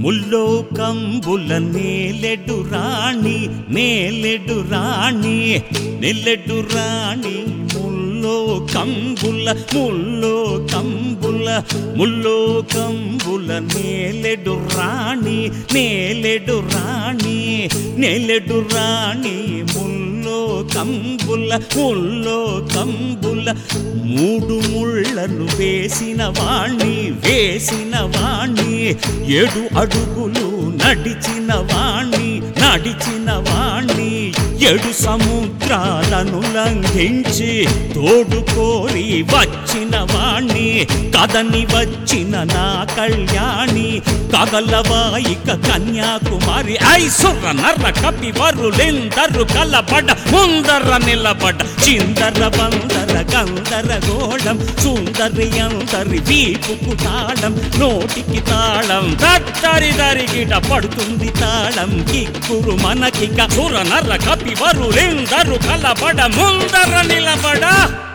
ముల్లో కంబుల నేలెడు రాణి నేలెడు రాణి నెల్లెడు రాణి ముల్లో కంబుల ముల్లో కంబుల ముల్లో కంబుల నేలెడు రాణి నేలెడు రాణి నేలెడు రాణి ముల్లో కంబుల ముల్లో కంబుల మూడు ముళ్ళను వేసిన వాణ్ణి వేసిన వాణ్ణి ఏడు అడుగులు నడిచిన వాణ్ణి నడిచిన వాణ్ణి ఏడు సముద్రాలను లంఘించి తోడు కోరి వచ్చిన వాణ్ణి కదని వచ్చిన నా కళ్యాణి కగలవాయిక కన్యాకుమారి ఐసుర నర్ర కపి వరులెందరు కలబడ ముందర నిలబడ చిందర బందర గందర గోళం సుందరి అందరి వీపుకు తాళం నోటికి తాళం దత్తరి దరిగిట పడుతుంది తాళం కిక్కురు మనకిక సుర నర్ర కపి వరులెందరు కలబడ ముందర నిలబడ